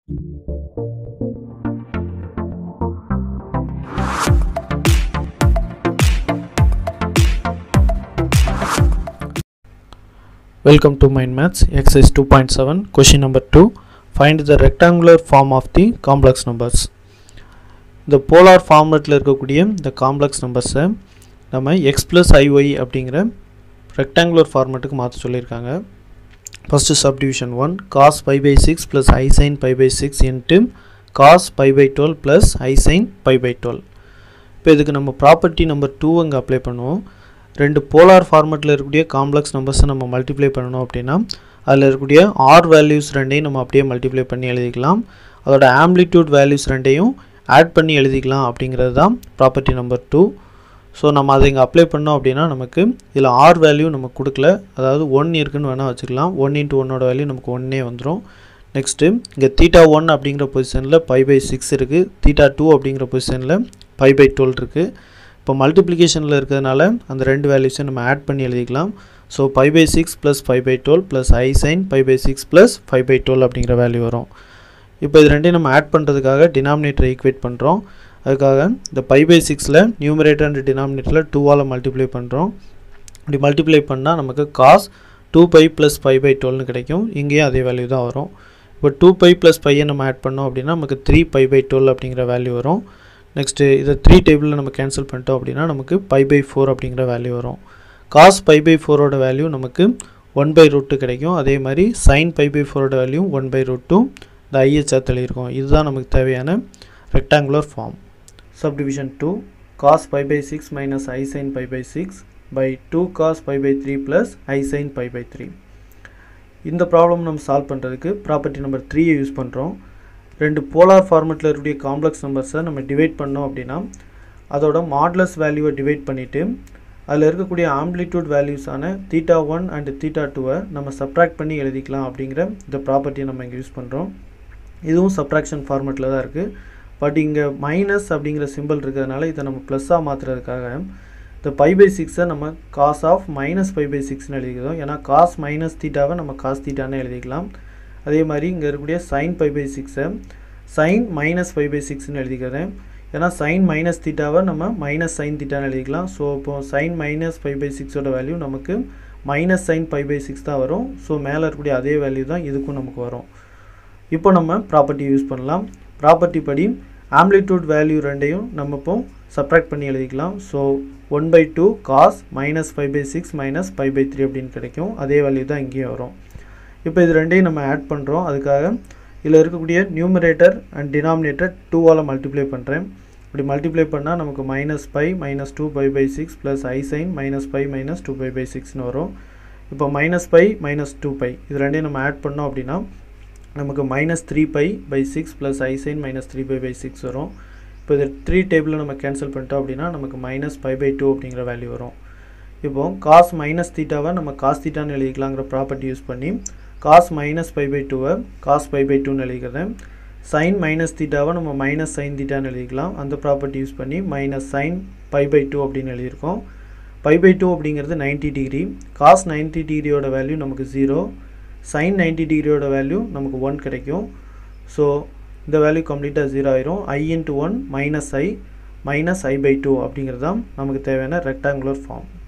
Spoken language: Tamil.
Welcome to Mind Maths exercise 2.7 question number 2 find the rectangular form of the complex numbers இந்த போலார் ஃபார்மேட்டில் இருக்கக்கூடிய இந்த காம்ப்ளெக்ஸ் நம்பர்ஸை நம்ம எக்ஸ் ப்ளஸ் ஐஒய் அப்படிங்கிற ரெக்டாங்குலர் ஃபார்மேட்டுக்கு மாற்ற சொல்லியிருக்காங்க first subdivision one cos pi by six plus i sine pi by six into cos pi by twelve plus i sine pi by twelve இப்போ இதுக்கு நம்ம ப்ராப்பர்ட்டி நம்பர் டூ அங்கே அப்ளை பண்ணுவோம் ரெண்டு போலார் ஃபார்மேட்டில் இருக்கக்கூடிய காம்ப்ளெக்ஸ் நம்பர்ஸை நம்ம மல்டிப்ளை பண்ணணும் அப்படின்னா அதில் இருக்கக்கூடிய ஆர் வேல்யூஸ் ரெண்டையும் நம்ம அப்படியே மல்டிப்ளை பண்ணி எழுதிக்கலாம் அதோட ஆம்ப்ளிடியூட் வேல்யூஸ் ரெண்டையும் ஆட் பண்ணி எழுதிக்கலாம் அப்படிங்கிறது தான் ப்ராப்பர்ட்டி நம்பர் டூ ஸோ நம்ம அதை இங்கே அப்ளை பண்ணோம் அப்படின்னா நமக்கு இதில் ஆர் வேல்யூ நமக்கு கொடுக்கல அதாவது ஒன் இருக்குன்னு வேணால் வச்சுக்கலாம் ஒன் இன்ட்டு ஒன்னோட வேல்யூ நமக்கு ஒன்னே வந்துடும் நெக்ஸ்ட்டு இங்கே தீட்டா ஒன் அப்படிங்கிற பொசிஷனில் பை பை சிக்ஸ் இருக்குது தீட்டா டூ அப்படிங்கிற பொசிஷனில் பை பை டுவெல் இருக்குது இப்போ மல்டிப்ளிகேஷனில் இருக்கிறதுனால அந்த ரெண்டு வேல்யூஸை நம்ம ஆட் பண்ணி எழுதிக்கலாம் so by by six plus five by twelve plus i sine pi by six plus five by twelve அப்படிங்கிற வேல்யூ வரும் இப்போ இது ரெண்டையும் நம்ம ஆட் பண்ணுறதுக்காக டினாமினேட்டரை ஈக்குவேட் பண்ணுறோம் அதுக்காக இந்த பை பை சிக்ஸில் நியூமரேட்டர் அண்ட் டினாமினேட்டரில் டூவால் மல்டிப்ளை பண்ணுறோம் இப்படி மல்டிப்ளை பண்ணால் நமக்கு cos two pi plus five pi டுவெல்னு கிடைக்கும் இங்கேயும் அதே வேல்யூ தான் வரும் இப்போ டூ பை ப்ளஸ் ஃபைவை நம்ம ஆட் பண்ணோம் அப்படின்னா நமக்கு த்ரீ பை பை டுவெல் அப்படிங்கிற வேல்யூ வரும் நெக்ஸ்ட்டு இதை த்ரீ டேபிளில் நம்ம கேன்சல் பண்ணிட்டோம் அப்படின்னா நமக்கு பை பை ஃபோர் அப்படிங்கிற வேல்யூ வரும் காஸ் பை பை ஃபோரோட வேல்யூ நமக்கு ஒன் பை ரூட்டு கிடைக்கும் அதே மாதிரி சைன் பை பை ஃபோரோட value one by root two இந்த ஐஎச் எழுதியிருக்கோம் இதுதான் நமக்கு தேவையான rectangular form subdivision two cos pi by six minus i sine pi by six by two cos pi by three plus i sine pi by three இந்த ப்ராப்ளம் நம்ம சால்வ் பண்ணுறதுக்கு ப்ராப்பர்ட்டி நம்பர் த்ரீயை யூஸ் பண்ணுறோம் ரெண்டு போலார் ஃபார்மெட்டில் இருக்கக்கூடிய காம்ப்ளெக்ஸ் நம்பர்ஸை நம்ம டிவைட் பண்ணோம் அப்படின்னா அதோட மாட்லஸ் வேல்யூவை டிவைட் பண்ணிவிட்டு அதில் இருக்கக்கூடிய ஆம்ப்ளிடியூட் வேல்யூஸான தீட்டா ஒன் அண்ட் தீட்டா டூவை நம்ம சப்ராக்ட் பண்ணி எழுதிக்கலாம் அப்படிங்கிற இந்த ப்ராப்பர்ட்டியை நம்ம இங்கே யூஸ் பண்ணுறோம் இதுவும் சப்ராக்ஷன் ஃபார்மெட்டில் தான் இருக்குது பட் இங்கே மைனஸ் அப்படிங்கிற சிம்பிள் இருக்கிறதுனால இதை நம்ம ப்ளஸ்ஸாக மாற்றுறதுக்காக இந்த பை பை சிக்ஸை நம்ம cos of minus five pi சிக்ஸ்னு எழுதிக்கிறோம் ஏன்னா காஸ் மைனஸ் தீட்டாவை நம்ம காஸ் தீட்டான்னு எழுதிக்கலாம் அதே மாதிரி இங்கே இருக்கக்கூடிய சைன் ஃபைவ் பை சிக்ஸை சைன் மைனஸ் ஃபைவ் பை சிக்ஸ்னு எழுதிக்கிறேன் ஏன்னா சைன் மைனஸ் தீட்டாவை நம்ம மைனஸ் சைன் தீட்டான்னு எழுதிக்கலாம் ஸோ இப்போ சைன் மைனஸ் ஃபைவ் பை சிக்ஸோட வேல்யூ நமக்கு minus sine five pi six தான் வரும் ஸோ மேலே இருக்கக்கூடிய அதே வேல்யூ தான் இதுக்கும் நமக்கு வரும் இப்போ நம்ம ப்ராப்பர்ட்டி யூஸ் பண்ணலாம் ப்ராப்பர்ட்டி படி ஆம்ப்ளிடியூட் வேல்யூ ரெண்டையும் நம்ம இப்போ சப்ராக்ட் பண்ணி எழுதிக்கலாம் so one by two cos minus five pi six minus five pi three அப்படின்னு கிடைக்கும் அதே வேல்யூ தான் இங்கேயும் வரும் இப்போ இது ரெண்டையும் நம்ம ஆட் பண்ணுறோம் அதுக்காக இதில் இருக்கக்கூடிய நியூமரேட்டர் அண்ட் டினாமினேட்டர் டூவால் மல்டிப்ளை பண்ணுறேன் இப்படி மல்டிப்ளை பண்ணால் நமக்கு minus five minus two pi by six plus i sine minus five minus two pi by சிக்ஸ்னு வரும் இப்போ minus five minus two pi இது ரெண்டையும் நம்ம ஆட் பண்ணோம் அப்படின்னா நமக்கு minus three pi by six plus i sine minus three pi by six வரும் இப்போ இது த்ரீ டேபிளில் நம்ம கேன்சல் பண்ணிட்டோம் அப்படின்னா நமக்கு மைனஸ் ஃபைவ் பை டூ அப்படிங்கிற வேல்யூ வரும் இப்போ காஸ் மைனஸ் தீட்டாவை நம்ம காஸ் தீட்டான்னு எழுதிக்கலாங்கிற ப்ராப்பர்ட்டி யூஸ் பண்ணி காஸ் மைனஸ் ஃபைவ் பை டூவை காஸ் ஃபைவ் பை டூன்னு எழுதிக்கிறேன் சைன் மைனஸ் தீட்டாவை நம்ம மைனஸ் சைன் தீட்டான்னு எழுதிக்கலாம் அந்த ப்ராப்பர்ட்டி யூஸ் பண்ணி minus sine five pi two அப்படின்னு எழுதியிருக்கோம் ஃபைவ் பை டூ அப்படிங்கிறது நைன்ட்டி டிகிரி காஸ் நைன்ட்டி டிகிரியோட வேல்யூ நமக்கு ஜீரோ சைன் நைன்ட்டி டிகிரியோட வேல்யூ நமக்கு ஒன் கிடைக்கும் ஸோ இந்த வேல்யூ கம்ப்ளீட்டாக ஜீரோ ஆயிரும் i into one minus i minus i by two அப்படிங்கிறது தான் நமக்கு தேவையான ரெக்டாங்குலர் ஃபார்ம்